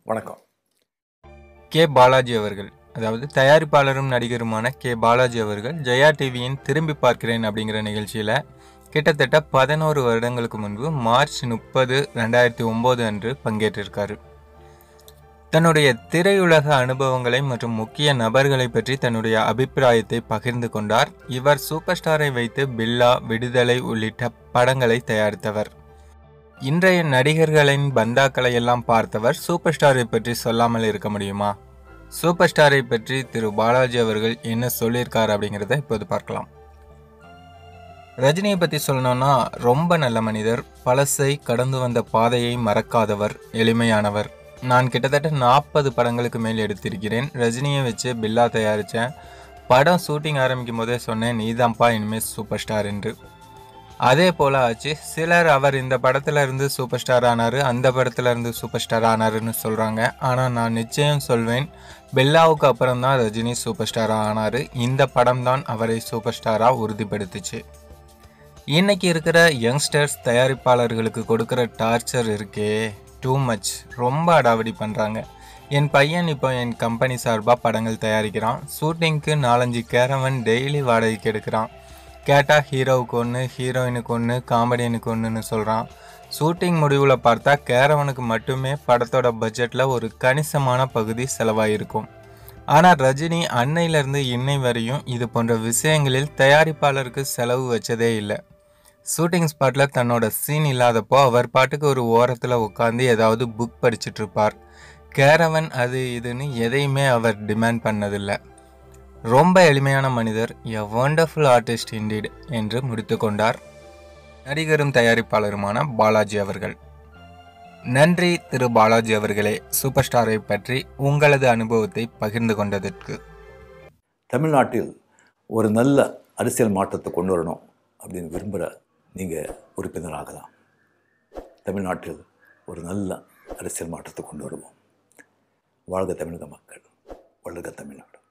வணக்கம் கே பாலாஜி அவர்கள் அதாவது தயாரிப்பாளரும் நடிகருமான கே பாலாஜி அவர்கள் ஜெயா டிவியின் திரும்பி பார்க்கிறேன் அப்படிங்கிற நிகழ்ச்சியில் கிட்டத்தட்ட பதினோரு வருடங்களுக்கு முன்பு மார்ச் முப்பது ரெண்டாயிரத்தி ஒம்பது அன்று பங்கேற்றிருக்காரு தன்னுடைய திரையுலக அனுபவங்களை மற்றும் முக்கிய நபர்களை பற்றி தன்னுடைய அபிப்பிராயத்தை பகிர்ந்து கொண்டார் இவர் சூப்பர் ஸ்டாரை வைத்து பில்லா விடுதலை உள்ளிட்ட படங்களை தயாரித்தவர் இன்றைய நடிகர்களின் பந்தாக்களை எல்லாம் பார்த்தவர் சூப்பர் ஸ்டாரை பற்றி சொல்லாமல் இருக்க முடியுமா சூப்பர் ஸ்டாரை பற்றி திரு பாலாஜி அவர்கள் என்ன சொல்லியிருக்கார் அப்படிங்கிறத இப்போது பார்க்கலாம் ரஜினியை பற்றி சொல்லணும்னா ரொம்ப நல்ல மனிதர் பழசை கடந்து வந்த பாதையை மறக்காதவர் எளிமையானவர் நான் கிட்டத்தட்ட நாற்பது படங்களுக்கு மேல் எடுத்திருக்கிறேன் ரஜினியை வச்சு பில்லா தயாரித்தேன் படம் ஷூட்டிங் ஆரம்பிக்கும் போதே சொன்னேன் நீதான்ப்பா இனிமேல் சூப்பர் ஸ்டார் என்று அதே போல ஆச்சு சிலர் அவர் இந்த படத்துல இருந்து சூப்பர் ஸ்டார் ஆனாரு அந்த படத்துல இருந்து சூப்பர் ஸ்டார் ஆனாருன்னு சொல்றாங்க ஆனா நான் நிச்சயம் சொல்வேன் பெல்லாவுக்கு அப்புறம் தான் ரஜினி சூப்பர் ஸ்டாரா ஆனாரு இந்த படம் தான் அவரை சூப்பர் ஸ்டாரா உறுதிப்படுத்துச்சு இன்னைக்கு இருக்கிற யங்ஸ்டர்ஸ் தயாரிப்பாளர்களுக்கு கொடுக்குற டார்ச்சர் இருக்கே டூ மச் ரொம்ப அடாவடி பண்ணுறாங்க என் பையன் இப்போ என் கம்பெனி சார்பாக படங்கள் தயாரிக்கிறான் ஷூட்டிங்க்கு நாலஞ்சு கேரவன் டெய்லி வாடகைக்கு எடுக்கிறான் கேட்டால் ஹீரோவுக்கு ஒன்று ஹீரோயினுக்கு ஒன்று காமெடியனுக்கு ஒன்றுன்னு சொல்கிறான் ஷூட்டிங் முடிவில் பார்த்தா கேரவனுக்கு மட்டுமே படத்தோட பட்ஜெட்டில் ஒரு கணிசமான பகுதி செலவாயிருக்கும் ஆனால் ரஜினி அன்னையிலேருந்து இன்னை வரையும் இது போன்ற விஷயங்களில் தயாரிப்பாளருக்கு செலவு வச்சதே இல்லை ஷூட்டிங் ஸ்பாட்டில் தன்னோட சீன் இல்லாதப்போ அவர் பாட்டுக்கு ஒரு ஓரத்தில் உட்காந்து ஏதாவது புக் படிச்சுட்டு இருப்பார் கேரவன் அது இதுன்னு எதையுமே அவர் டிமாண்ட் பண்ணதில்லை ரொம்ப எளிமையான மனிதர் எ வண்டர்ஃபுல் ஆர்டிஸ்ட் இண்டீட் என்று முடித்து கொண்டார் நடிகரும் தயாரிப்பாளருமான பாலாஜி அவர்கள் நன்றி திரு பாலாஜி அவர்களே சூப்பர் ஸ்டாரை பற்றி உங்களது அனுபவத்தை பகிர்ந்து கொண்டதற்கு தமிழ்நாட்டில் ஒரு நல்ல அரசியல் மாற்றத்தை கொண்டு வரணும் அப்படின்னு விரும்புகிற நீங்கள் உறுப்பினராகலாம் தமிழ்நாட்டில் ஒரு நல்ல அரசியல் மாற்றத்தை கொண்டு வருவோம் வாழ்க தமிழக மக்கள் வளர்க தமிழ்நாடு